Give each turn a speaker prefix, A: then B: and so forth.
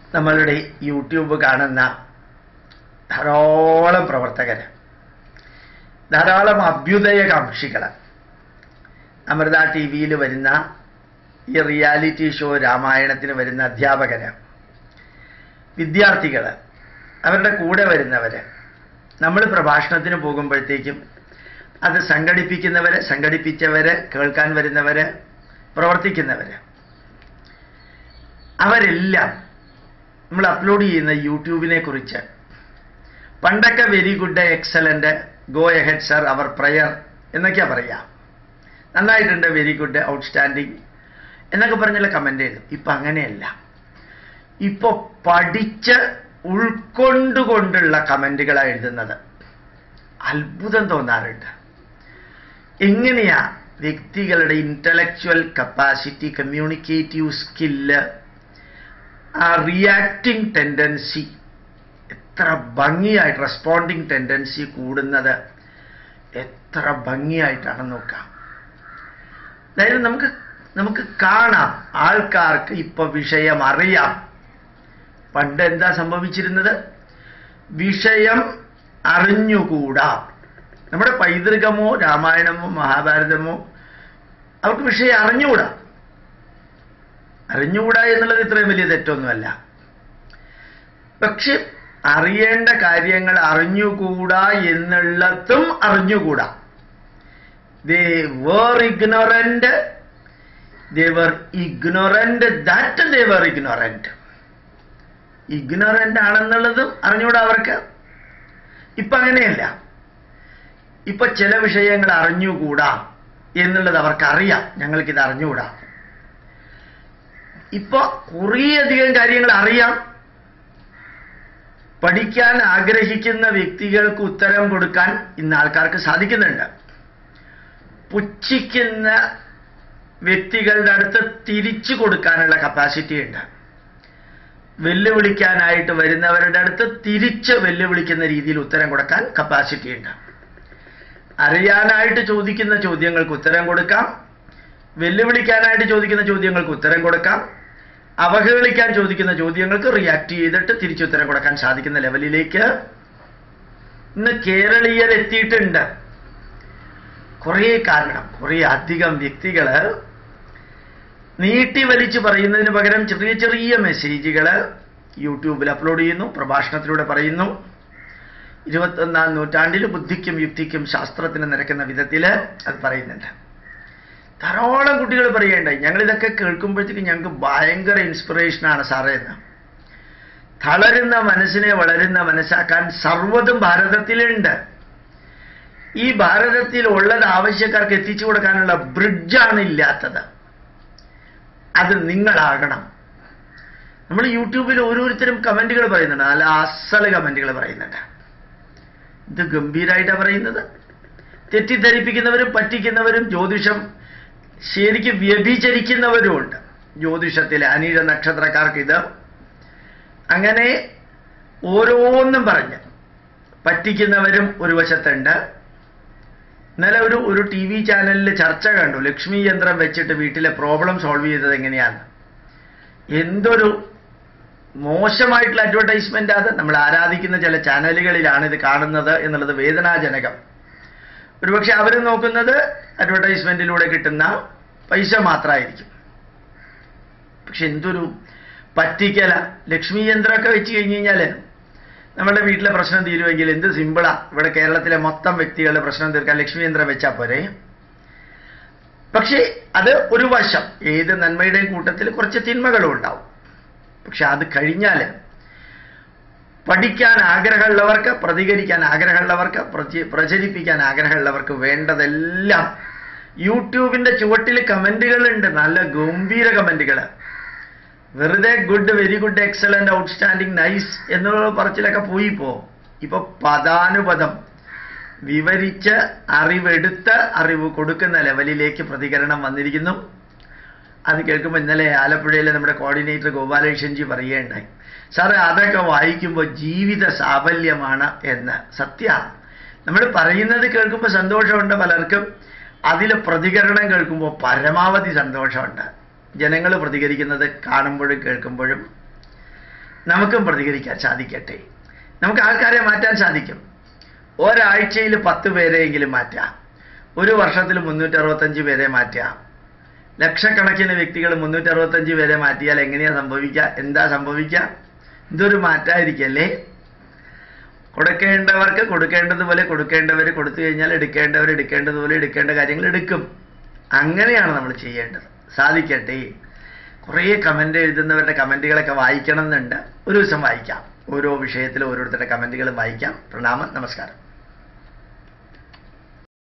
A: നമ്മളുടെ യൂട്യൂബ് കാണുന്ന ധാരാളം പ്രവർത്തകർ ധാരാളം അഭ്യുദയകാംക്ഷികൾ അമൃത ടി വിയിൽ വരുന്ന ഈ റിയാലിറ്റി ഷോ രാമായണത്തിന് വരുന്ന അധ്യാപകര് വിദ്യാർത്ഥികൾ അവരുടെ കൂടെ വരുന്നവര് നമ്മൾ പ്രഭാഷണത്തിന് പോകുമ്പോഴത്തേക്കും അത് സംഘടിപ്പിക്കുന്നവര് സംഘടിപ്പിച്ചവര് കേൾക്കാൻ വരുന്നവര് പ്രവർത്തിക്കുന്നവര് അവരെല്ലാം നമ്മൾ അപ്ലോഡ് ചെയ്യുന്ന യൂട്യൂബിനെ കുറിച്ച് പണ്ടൊക്കെ very good excellent go ahead sir our prayer എന്നൊക്കെയാ പറയാ നന്നായിട്ടുണ്ട് വെരി ഗുഡ് ഔട്ട്സ്റ്റാൻഡിങ് എന്നൊക്കെ പറഞ്ഞുള്ള കമന്റ് എഴുതും ഇപ്പൊ അങ്ങനെയല്ല ഇപ്പൊ പഠിച്ച് ഉൾക്കൊണ്ടുകൊണ്ടുള്ള കമന്റുകളാണ് എഴുതുന്നത് അത്ഭുതം തോന്നാറുണ്ട് എങ്ങനെയാ വ്യക്തികളുടെ ഇന്റലക്ച്വൽ കപ്പാസിറ്റി കമ്മ്യൂണിക്കേറ്റീവ് സ്കില്ല് ആ റിയാക്ടിങ് ടെൻഡൻസി എത്ര ഭംഗിയായിട്ട് റെസ്പോണ്ടിങ് ടെൻഡൻസി കൂടുന്നത് എത്ര ഭംഗിയായിട്ടാണെന്ന് നോക്കാം അതായത് നമുക്ക് നമുക്ക് കാണാം ആൾക്കാർക്ക് ഇപ്പൊ വിഷയം അറിയാം പണ്ട് എന്താ സംഭവിച്ചിരുന്നത് വിഷയം അറിഞ്ഞുകൂടാ നമ്മുടെ പൈതൃകമോ രാമായണമോ മഹാഭാരതമോ അവർക്ക് വിഷയം അറിഞ്ഞുകൂടാ അറിഞ്ഞുകൂടാ എന്നുള്ളത് ഇത്രയും വലിയ തെറ്റൊന്നുമല്ല പക്ഷെ അറിയേണ്ട കാര്യങ്ങൾ അറിഞ്ഞുകൂടാ എന്നുള്ളതും അറിഞ്ഞുകൂടാ they were ignorant they were ignorant that they were ignorant ignorant ആണെന്നുള്ളതും അറിഞ്ഞുകൂടാ അവർക്ക് ഇപ്പൊ അങ്ങനെയല്ല ഇപ്പൊ ചില വിഷയങ്ങൾ അറിഞ്ഞുകൂടാ എന്നുള്ളത് അവർക്കറിയാം ഞങ്ങൾക്കിത് അറിഞ്ഞുകൂടാ ഇപ്പൊ കുറേയധികം കാര്യങ്ങൾ അറിയാം പഠിക്കാൻ ആഗ്രഹിക്കുന്ന വ്യക്തികൾക്ക് ഉത്തരം കൊടുക്കാൻ ഇന്ന് ആൾക്കാർക്ക് സാധിക്കുന്നുണ്ട് പുച്ഛിക്കുന്ന വ്യക്തികളുടെ അടുത്ത് തിരിച്ചു കൊടുക്കാനുള്ള കപ്പാസിറ്റി ഉണ്ട് വെല്ലുവിളിക്കാനായിട്ട് വരുന്നവരുടെ അടുത്ത് തിരിച്ച് വെല്ലുവിളിക്കുന്ന രീതിയിൽ ഉത്തരം കൊടുക്കാൻ കപ്പാസിറ്റി ഉണ്ട് അറിയാനായിട്ട് ചോദിക്കുന്ന ചോദ്യങ്ങൾക്ക് ഉത്തരം കൊടുക്കാം വെല്ലുവിളിക്കാനായിട്ട് ചോദിക്കുന്ന ചോദ്യങ്ങൾക്ക് ഉത്തരം കൊടുക്കാം അവഹേളിക്കാൻ ചോദിക്കുന്ന ചോദ്യങ്ങൾക്ക് റിയാക്ട് ചെയ്തിട്ട് തിരിച്ചുത്തരം കൊടുക്കാൻ സാധിക്കുന്ന ലെവലിലേക്ക് ഇന്ന് കേരളീയർ എത്തിയിട്ടുണ്ട് കുറേ കാരണം കുറേ അധികം വ്യക്തികള് നീട്ടി വലിച്ചു പറയുന്നതിന് പകരം ചെറിയ ചെറിയ മെസ്സേജുകൾ യൂട്യൂബിൽ അപ്ലോഡ് ചെയ്യുന്നു പ്രഭാഷണത്തിലൂടെ പറയുന്നു ഇരുപത്തൊന്നാം നൂറ്റാണ്ടിൽ ബുദ്ധിക്കും യുക്തിക്കും ശാസ്ത്രത്തിന് നിരക്കുന്ന വിധത്തിൽ അത് പറയുന്നുണ്ട് ധാരാളം കുട്ടികൾ പറയേണ്ടായി ഞങ്ങൾ ഇതൊക്കെ കേൾക്കുമ്പോഴത്തേക്ക് ഞങ്ങൾക്ക് ഭയങ്കര ഇൻസ്പിറേഷനാണ് സാറേ എന്ന് തളരുന്ന മനസ്സിനെ വളരുന്ന മനസ്സാക്കാൻ സർവ്വതും ഭാരതത്തിലുണ്ട് ഈ ഭാരതത്തിൽ ഉള്ളത് ആവശ്യക്കാർക്ക് എത്തിച്ചു കൊടുക്കാനുള്ള ബ്രിഡ്ജാണ് ഇല്ലാത്തത് അത് നിങ്ങളാകണം നമ്മൾ യൂട്യൂബിൽ ഓരോരുത്തരും കമന്റുകൾ പറയുന്നുണ്ട് നല്ല അസല് കമന്റുകൾ പറയുന്നുണ്ട് ഇത് ഗംഭീരായിട്ടാണ് പറയുന്നത് തെറ്റിദ്ധരിപ്പിക്കുന്നവരും പറ്റിക്കുന്നവരും ജ്യോതിഷം ശരിക്കും വ്യഭിചരിക്കുന്നവരുമുണ്ട് ജ്യോതിഷത്തിലെ അനീഴ നക്ഷത്രക്കാർക്ക് ഇത് അങ്ങനെ ഓരോന്നും പറഞ്ഞ് പറ്റിക്കുന്നവരും ഒരു വശത്തുണ്ട് ഇന്നലെ ഒരു ഒരു ടി വി ചാനലിൽ ചർച്ച കണ്ടു ലക്ഷ്മി യന്ത്രം വെച്ചിട്ട് വീട്ടിലെ പ്രോബ്ലം സോൾവ് ചെയ്തത് എങ്ങനെയാണ് എന്തൊരു മോശമായിട്ടുള്ള അഡ്വർടൈസ്മെന്റ് അത് നമ്മൾ ആരാധിക്കുന്ന ചില ചാനലുകളിലാണ് ഇത് കാണുന്നത് എന്നുള്ളത് വേദനാജനകം ഒരുപക്ഷെ അവർ നോക്കുന്നത് അഡ്വർടൈസ്മെന്റിലൂടെ കിട്ടുന്ന പൈസ മാത്രമായിരിക്കും പക്ഷെ എന്തൊരു പറ്റിക്കല ലക്ഷ്മി യന്ത്രമൊക്കെ വെച്ച് കഴിഞ്ഞ് കഴിഞ്ഞാൽ നമ്മുടെ വീട്ടിലെ പ്രശ്നം തീരുമെങ്കിൽ എന്ത് സിമ്പിളാ ഇവിടെ കേരളത്തിലെ മൊത്തം വ്യക്തികളുടെ പ്രശ്നം തീർക്കാൻ ലക്ഷ്മി യന്ത്രം വെച്ചാൽ പോരെ പക്ഷേ അത് ഒരു വശം ഏത് നന്മയുടെയും കൂട്ടത്തിൽ കുറച്ച് തിന്മകളും ഉണ്ടാവും പക്ഷെ അത് കഴിഞ്ഞാൽ പഠിക്കാൻ ആഗ്രഹമുള്ളവർക്ക് പ്രതികരിക്കാൻ ആഗ്രഹമുള്ളവർക്ക് പ്രച- പ്രചരിപ്പിക്കാൻ ആഗ്രഹമുള്ളവർക്ക് വേണ്ടതെല്ലാം യൂട്യൂബിന്റെ ചുവട്ടിൽ കമന്റുകളുണ്ട് നല്ല ഗംഭീര കമന്റുകൾ വെറുതെ good very good excellent outstanding nice എന്നുള്ള പറച്ചിലൊക്കെ പോയി പോ ഇപ്പൊ പദാനുപദം വിവരിച്ച് അറിവെടുത്ത് അറിവ് കൊടുക്കുന്ന ലെവലിലേക്ക് പ്രതികരണം വന്നിരിക്കുന്നു അത് കേൾക്കുമ്പോൾ ഇന്നലെ ആലപ്പുഴയിലെ നമ്മുടെ കോർഡിനേറ്റർ ഗോപാലകൃഷ്ണൻജി പറയുകയുണ്ടായി സാറേ അതൊക്കെ വായിക്കുമ്പോൾ ജീവിത സാഫല്യമാണ് എന്ന് സത്യമാണ് നമ്മൾ പറയുന്നത് കേൾക്കുമ്പോൾ സന്തോഷമുണ്ട് പലർക്കും അതിൽ പ്രതികരണം കേൾക്കുമ്പോൾ പരമാവധി സന്തോഷമുണ്ട് ജനങ്ങൾ പ്രതികരിക്കുന്നത് കാണുമ്പോഴും കേൾക്കുമ്പോഴും നമുക്കും പ്രതികരിക്കാൻ സാധിക്കട്ടെ നമുക്ക് ആൾക്കാരെ മാറ്റാൻ സാധിക്കും ഒരാഴ്ചയിൽ പത്ത് പേരെയെങ്കിലും മാറ്റാം ഒരു വർഷത്തിൽ മുന്നൂറ്റി അറുപത്തഞ്ച് പേരെ മാറ്റാം ലക്ഷക്കണക്കിന് വ്യക്തികൾ മുന്നൂറ്റി അറുപത്തഞ്ച് പേരെ മാറ്റിയാൽ എങ്ങനെയാ സംഭവിക്കുക എന്താ സംഭവിക്കുക ഇതൊരു മാറ്റായിരിക്കല്ലേ കൊടുക്കേണ്ടവർക്ക് കൊടുക്കേണ്ടതുപോലെ കൊടുക്കേണ്ടവർ കൊടുത്തു കഴിഞ്ഞാൽ എടുക്കേണ്ടവർ എടുക്കേണ്ടതുപോലെ എടുക്കേണ്ട കാര്യങ്ങൾ എടുക്കും അങ്ങനെയാണ് നമ്മൾ ചെയ്യേണ്ടത് സാധിക്കട്ടെ കുറേ കമൻ്റ് എഴുതുന്നവരുടെ കമൻറ്റുകളൊക്കെ വായിക്കണം എന്നുണ്ട് ഒരു ദിവസം വായിക്കാം ഓരോ വിഷയത്തിലും ഓരോരുത്തരുടെ കമൻറ്റുകൾ വായിക്കാം പ്രണാമം നമസ്കാരം